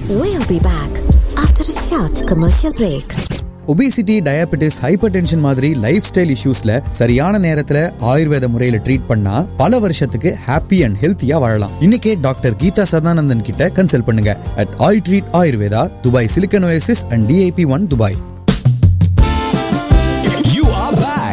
We'll be back after a short commercial break. Obesity diabetes hypertension மாதிரி lifestyle இஷ்யூஸ்ல சரியான நேரத்துல ஆயுர்வேத முறையில ட்ரீட் பண்ணா பல வருஷத்துக்கு ஹாப்பி அண்ட் ஹெல்த்தியா வாழலாம் இன்னைக்கே டாக்டர் கீதா சதானந்தன் கிட்ட கன்சல்ட் பண்ணுங்க at I treat Ayurveda Dubai Silicon Oasis and DIP one Dubai You are back.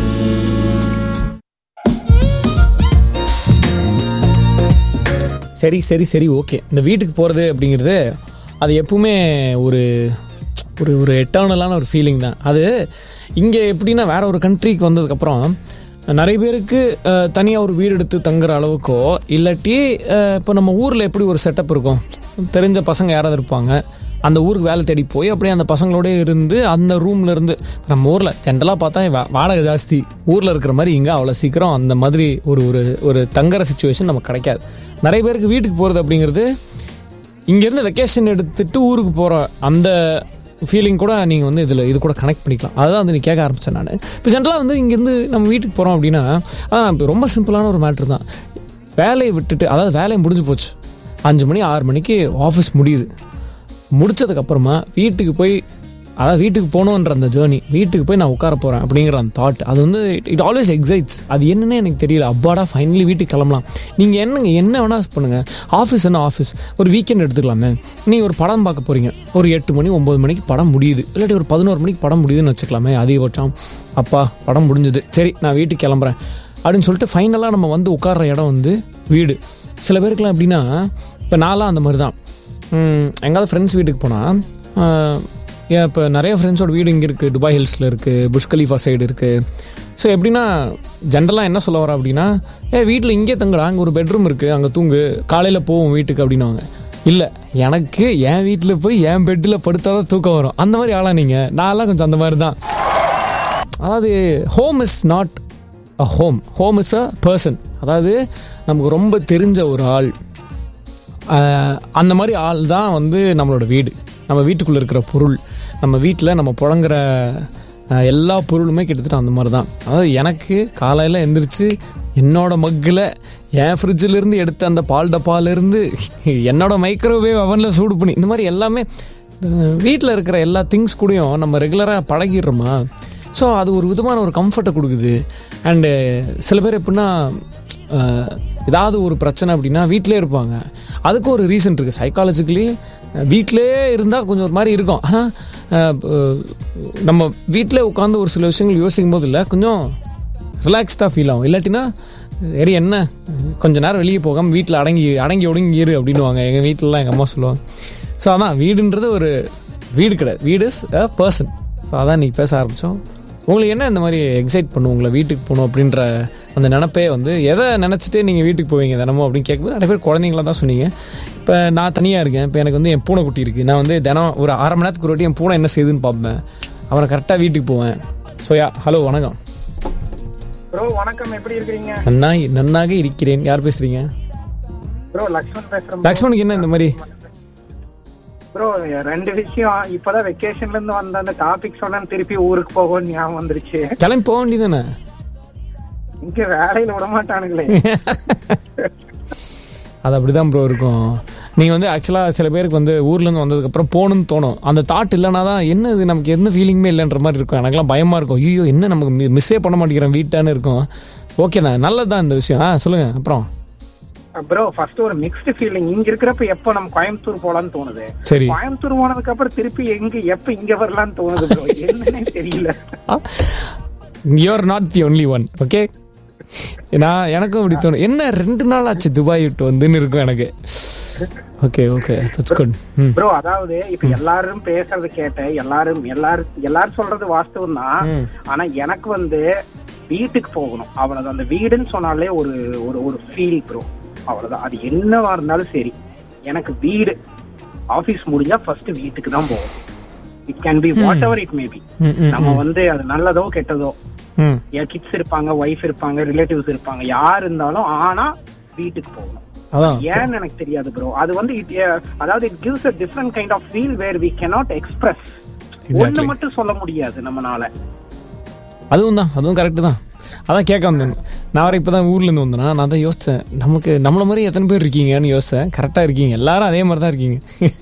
சரி சரி சரி ஓகே இந்த வீட்டுக்கு போகிறது அப்படிங்கிறது அது எப்பவுமே ஒரு ஒரு ஒரு எட்டர்னலான ஒரு ஃபீலிங் தான் அது இங்கே எப்படின்னா வேற ஒரு கண்ட்ரிக்கு வந்ததுக்கப்புறம் நிறைய பேருக்கு தனியாக ஒரு வீடு எடுத்து தங்குற அளவுக்கோ இல்லாட்டி அஹ், இப்போ நம்ம ஊரில் எப்படி ஒரு செட்டப் இருக்கும் தெரிஞ்ச பசங்க யாராவது இருப்பாங்க அந்த ஊருக்கு வேலை தேடி போய் அப்படியே அந்த பசங்களோட இருந்து அந்த ரூம்ல இருந்து நம்ம ஊரில் ஜென்ரலாக பார்த்தா வா- வாடகை ஜாஸ்தி ஊரில் இருக்கிற மாதிரி இங்கே அவ்வளோ சீக்கிரம் அந்த மாதிரி ஒரு ஒரு ஒரு தங்குற சுச்சுவேஷன் நமக்கு கிடைக்காது நிறைய பேருக்கு வீட்டுக்கு போகிறது அப்படிங்கிறது இங்கேருந்து வெக்கேஷன் எடுத்துட்டு ஊருக்கு போகிற அந்த ஃபீலிங் கூட நீங்கள் வந்து இதில் இது கூட கனெக்ட் பண்ணிக்கலாம் அதுதான் வந்து நீ கேட்க ஆரம்பித்தேன் நான் இப்போ ஜென்ரலாக வந்து இங்கேருந்து நம்ம வீட்டுக்கு போகிறோம் அப்படின்னா அதான் இப்போ ரொம்ப சிம்பிளான ஒரு மேட்ரு தான் வேலையை விட்டுட்டு அதாவது வேலையை முடிஞ்சு போச்சு அஞ்சு மணி ஆறு மணிக்கு ஆஃபீஸ் முடியுது முடிச்சதுக்கப்புறமா வீட்டுக்கு போய் அதாவது வீட்டுக்கு போகணுன்ற அந்த ஜேர்னி வீட்டுக்கு போய் நான் உட்கார போகிறேன் அப்படிங்கிற அந்த தாட் அது வந்து இட் ஆல்வேஸ் எக்ஸைட்ஸ் அது என்னன்னே எனக்கு தெரியல அப்பாடா ஃபைனலி வீட்டுக்கு கிளம்பலாம் நீங்கள் என்னங்க என்ன வேணால் பண்ணுங்கள் ஆஃபீஸ் என்ன ஆஃபீஸ் ஒரு வீக்கெண்ட் எடுத்துக்கலாமே நீங்கள் ஒரு படம் பார்க்க போகிறீங்க ஒரு எட்டு மணி ஒம்பது மணிக்கு படம் முடியுது இல்லாட்டி ஒரு பதினோரு மணிக்கு படம் முடியுதுன்னு வச்சுக்கலாமே அதிகபட்சம் அப்பா படம் முடிஞ்சுது சரி நான் வீட்டுக்கு கிளம்புறேன் அப்படின்னு சொல்லிட்டு ஃபைனலாக நம்ம வந்து உட்கார்ற இடம் வந்து வீடு சில பேருக்குலாம் எப்படின்னா இப்போ நான்லாம் அந்த மாதிரி தான் ம், எங்காவது ஃப்ரெண்ட்ஸ் வீட்டுக்கு போனால் ஏன் இப்போ நிறைய ஃப்ரெண்ட்ஸோட வீடு இங்கே இருக்குது துபாய் ஹில்ஸில் இருக்குது புஷ் கலீஃபா சைடு இருக்குது ஸோ எப்படின்னா ஜென்ரலாக என்ன சொல்ல வரேன் அப்படின்னா ஏ வீட்டில் இங்கே தங்குடா அங்கே ஒரு பெட்ரூம் இருக்குது அங்கே தூங்கு காலையில் போவோம் வீட்டுக்கு அப்படின்னுவாங்க இல்லை எனக்கு என் வீட்டில் போய் என் பெட்டில் படுத்தாதான் தான் தூக்கம் வரும் அந்த மாதிரி ஆளா நீங்கள் நான்லாம் கொஞ்சம் அந்த மாதிரி தான் அதாவது home is not a home home is a person அதாவது நமக்கு ரொம்ப தெரிஞ்ச ஒரு ஆள் ஆஹ் அந்த மாதிரி ஆள் தான் வந்து நம்மளோட வீடு நம்ம வீட்டுக்குள்ளே இருக்கிற பொருள் நம்ம வீட்டில் நம்ம புழங்குற ஆஹ் எல்லா பொருளுமே கிட்டத்தட்ட அந்த மாதிரி தான் அதாவது எனக்கு காலையில் எந்திரிச்சு என்னோட மக்கில் என் ஃப்ரிட்ஜில் இருந்து எடுத்த அந்த பால் டப்பாலேருந்து என்னோட மைக்ரோவேவ் அவனில் சூடு பண்ணி இந்த மாதிரி எல்லாமே வீட்டில் இருக்கிற எல்லா திங்ஸ் கூடயும் நம்ம ரெகுலராக பழகிடுறோமா ஸோ அது ஒரு விதமான ஒரு கம்ஃபர்ட்டை கொடுக்குது அண்டு சில பேர் எப்படின்னா அஹ், ஏதாவது ஒரு பிரச்சனை அப்படின்னா வீட்டிலே இருப்பாங்க அதுக்கு ஒரு ரீசன் இருக்குது சைக்காலஜிக்கலி வீட்டிலே இருந்தால் கொஞ்சம் ஒரு மாதிரி இருக்கும் ஆனால் நம்ம வீட்டிலே உட்காந்து ஒரு சில விஷயங்கள் யோசிக்கும் போது இல்லை கொஞ்சம் ரிலாக்ஸ்டாக ஃபீல் ஆகும் இல்லாட்டினா சரி என்ன கொஞ்ச நேரம் வெளியே போகாமல் வீட்டில் அடங்கி அடங்கி ஒடுங்கி இரு அப்படின்னுவாங்க எங்கள் வீட்டிலலாம் எங்கள் அம்மா சொல்லுவாங்க ஸோ அதான் வீடுன்றது ஒரு வீடு கிடையாது வீடு இஸ் அ பர்சன் ஸோ அதான் இன்றைக்கி பேச ஆரம்பித்தோம் உங்களுக்கு என்ன இந்த மாதிரி எக்ஸைட் பண்ணும் உங்களை வீட்டுக்கு போகணும் அப்படின்ற அந்த நினப்பே வந்து எதை நினச்சிட்டே நீங்கள் வீட்டுக்கு போவீங்க தினமும் அப்படின்னு கேட்கும்போது நிறைய பேர் குழந்தைங்கள தான் சொன்னீங்க இப்போ நான் தனியாக இருக்கேன் இப்போ எனக்கு வந்து என் பூனைக்குட்டி இருக்குது நான் வந்து தினம் ஒரு அரை மணி நேரத்துக்கு ஒரு வாட்டி என் பூனை என்ன செய்யுதுன்னு பார்ப்பேன் அவரை கரெக்டாக வீட்டுக்கு போவேன் ஸோ யா ஹலோ வணக்கம் ப்ரோ வணக்கம் எப்படி இருக்கீங்க நன்னா நன்னாக இருக்கிறேன் யார் பேசுறீங்க ப்ரோ லக்ஷ்மண் பேசுறேன் லக்ஷ்மணுக்கு என்ன இந்த மாதிரி ப்ரோ ரெண்டு விஷயம் இப்பதான் வெக்கேஷன்ல இருந்து வந்த அந்த டாபிக் சொன்ன திருப்பி ஊருக்கு போகணும்னு ஞாபகம் வந்துருச்சு கிளம்பி போக வேண்டியதானே இங்க வேலையில விட மாட்டானுங்களே அது அப்படிதான் ப்ரோ இருக்கும் நீங்கள் வந்து ஆக்சுவலாக சில பேருக்கு வந்து ஊர்லேருந்து வந்ததுக்கப்புறம் போகணும்னு தோணும் அந்த தாட் இல்லைனா தான் என்ன இது நமக்கு எந்த ஃபீலிங்குமே இல்லைன்ற மாதிரி இருக்கும் எனக்குலாம் பயமாக இருக்கும் ஐயோ என்ன நமக்கு மிஸ்ஸே பண்ண மாட்டேங்கிறேன் வீட்டான்னு இருக்கும் ஓகே தான் நல்லது தான் இந்த விஷயம் ஆ சொல்லுங்கள் அப்புறம் ப்ரோ ஃபர்ஸ்ட் ஒரு மிக்ஸ்டு ஃபீலிங் இங்க இருக்கிறப்ப எப்போ நம்ம கோயம்புத்தூர் போலான்னு தோணுது சரி கோயம்புத்தூர் போனதுக்கு அப்புறம் திருப்பி எங்க எப்ப இங்க வரலான்னு தோணுது ப்ரோ என்னன்னே தெரியல you're not the only one okay நான் எனக்கும் அப்படி தோணும் என்ன ரெண்டு நாள் ஆச்சு துபாய் விட்டு வந்துன்னு இருக்கும் எனக்கு okay okay that's good hmm bro அதாவது இப்ப எல்லாரும் பேசுறது கேட்ட எல்லாரும் எல்லாரும் எல்லாரும் சொல்றது வாஸ்தவம் தான் ம். ஆனா எனக்கு வந்து வீட்டுக்கு போகணும் அவ்வளவுதான் அந்த வீடுன்னு சொன்னாலே ஒரு ஒரு ஒரு ஃபீல் ப்ரோ அவ்வளவுதான் அது என்னவா இருந்தாலும் சரி எனக்கு வீடு ஆபீஸ் முடிஞ்சா ஃபர்ஸ்ட் வீட்டுக்கு தான் போகும் it can be whatever it may be hmm hmm நம்ம வந்து அது நல்லதோ கெட்டதோ ம் என் கிட்ஸ் இருப்பாங்க ஒய்ஃப் இருப்பாங்க ரிலேட்டிவ்ஸ் இருப்பாங்க யார் இருந்தாலும் ஆனா வீட்டுக்கு போகணும் அதான் ஏன்னு எனக்கு தெரியாது ப்ரோ அது வந்து it, uh, அதாவது it gives a different kind of feel where we cannot express ஒண்ணு Exactly. மட்டும் சொல்ல முடியாது நம்மனால அதுவும் தான் அதுவும் கரெக்டு தான் அதான் கேட்க வந்தேன் நான் வர இப்போ தான் ஊர்லேருந்து வந்தேனா நான் தான் யோசித்தேன் நமக்கு நம்மள மாதிரி எத்தனை பேர் இருக்கீங்கன்னு யோசித்தேன் கரெக்டாக இருக்கீங்க எல்லாரும் அதே மாதிரி தான் இருக்கீங்க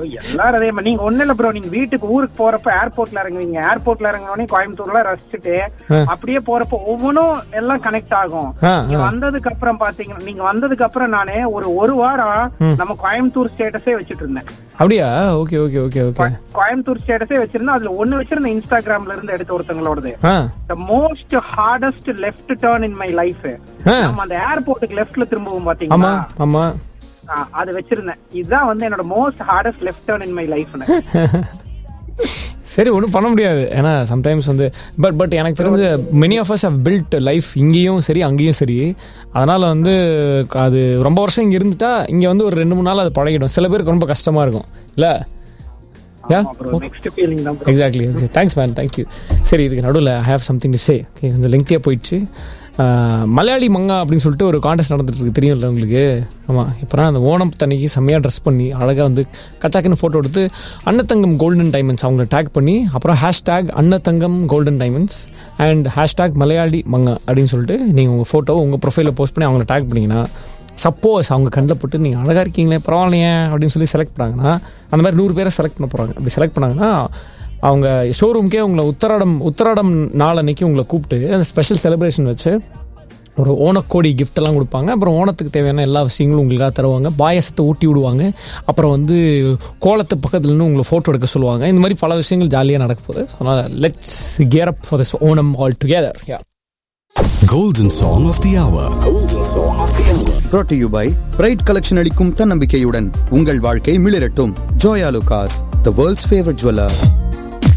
ப்ரோ எல்லாரும் அதே மாதிரி நீங்க ஒண்ணு இல்ல ப்ரோ நீங்க வீட்டுக்கு ஊருக்கு போறப்ப ஏர்போர்ட்ல இறங்குவீங்க ஏர்போர்ட்ல இறங்கினோடனே கோயம்புத்தூர்ல ரசிச்சுட்டு அப்படியே போறப்ப ஒவ்வொன்றும் எல்லாம் கனெக்ட் ஆகும் ஆ, நீங்க வந்ததுக்கு அப்புறம் பாத்தீங்கன்னா நீங்க வந்ததுக்கு அப்புறம் நானே ஒரு ஒரு வாரம் நம்ம கோயம்புத்தூர் ஸ்டேட்டஸே வச்சுட்டு இருந்தேன் அப்படியா ஓகே ஓகே ஓகே ஓகே கோ- கோயம்புத்தூர் ஸ்டேட்டஸே வச்சிருந்தேன் அதுல ஒண்ணு வச்சிருந்தேன் இன்ஸ்டாகிராம்ல இருந்து எடுத்த ஒருத்தங்களோடது ஆ the most hardest left turn in my life ஆ. நம்ம அந்த ஏர்போர்ட்டுக்கு லெஃப்ட்ல திரும்பவும் ஆமா பாத்தீங்களா ஆமா ஆ, அது வச்சிருந்தேன் இதுதான் வந்து என்னோட most hardest left turn in my லைஃப்னு சரி ஒன்றும் பண்ண முடியாது ஏன்னா சம்டைம்ஸ் வந்து பட் பட் எனக்கு தெரிஞ்ச many of us have built life இங்கேயும் சரி அங்கேயும் சரி அதனால் வந்து அது ரொம்ப வருஷம் இங்கே இருந்துட்டா இங்கே வந்து ஒரு ரெண்டு மூணு நாள் அது பழகிடும் சில பேருக்கு ரொம்ப கஷ்டமாக இருக்கும் இல்லை யா நெக்ஸ்ட் ஃபீலிங் தான் bro. Exactly thanks man thank you சரி இதுக்கு நடுவில் I have something to say okay கொஞ்சம் லெங்க்தியாக போயிடுச்சு ஆஹ், மலையாளி மங்கா அப்படின்னு சொல்லிட்டு ஒரு கான்டெஸ்ட் நடந்துட்டு இருக்கு தெரியும்ல உங்களுக்கு ஆமாம் இப்போ அந்த ஓணம் தண்ணிக்கு செம்மையாக ட்ரெஸ் பண்ணி அழகாக வந்து கச்சாக்குன்னு ஃபோட்டோ எடுத்து அன்னத்தங்கம் கோல்டன் டைமண்ட்ஸ் அவங்கள டேக் பண்ணி அப்புறம் hashtag Annathangam golden diamonds and hashtag Malayali மங்கா அப்படின்னு சொல்லிட்டு நீங்கள் உங்கள் ஃபோட்டோ உங்கள் ப்ரொஃபைலில் போஸ்ட் பண்ணி அவங்கள டேக் பண்ணிங்கன்னா சப்போஸ் அவங்க கண்ணில் போட்டு நீங்கள் அழகாக இருக்கீங்களே பரவாயில்லையே அப்படின்னு சொல்லி செலக்ட் பண்ணாங்கன்னா அந்த மாதிரி நூறு பேரை செலக்ட் பண்ண போகிறாங்க அப்படி செலக்ட் பண்ணாங்கன்னா அவங்க ஷோரூம்க்கே உங்களை உத்தராடம் உத்தராடம் நாள் அன்னைக்கு உங்களை கூப்பிட்டு அந்த ஸ்பெஷல் செலிப்ரேஷன் வச்சு ஒரு ஓணக்கோடி gift எல்லாம் கொடுப்பாங்க அப்புறம் ஓணத்துக்கு தேவையான எல்லா விஷயங்களும் உங்களுக்காக தருவாங்க பாயசத்தை ஊட்டி விடுவாங்க அப்புறம் வந்து கோலத்து பக்கத்துல இருந்து உங்களை ஃபோட்டோ எடுக்க சொல்லுவாங்க இந்த மாதிரி பல விஷயங்கள் ஜாலியாக நடக்க போகுது அதனால் let's gear up for this Onam all together yeah Golden Song of the Hour. Golden Song of the Hour. brought to you by bride collection அளிக்கும் தன்னம்பிக்கையுடன் உங்கள் வாழ்க்கை மிளிரட்டும் Joyalukkas the world's favourite jeweller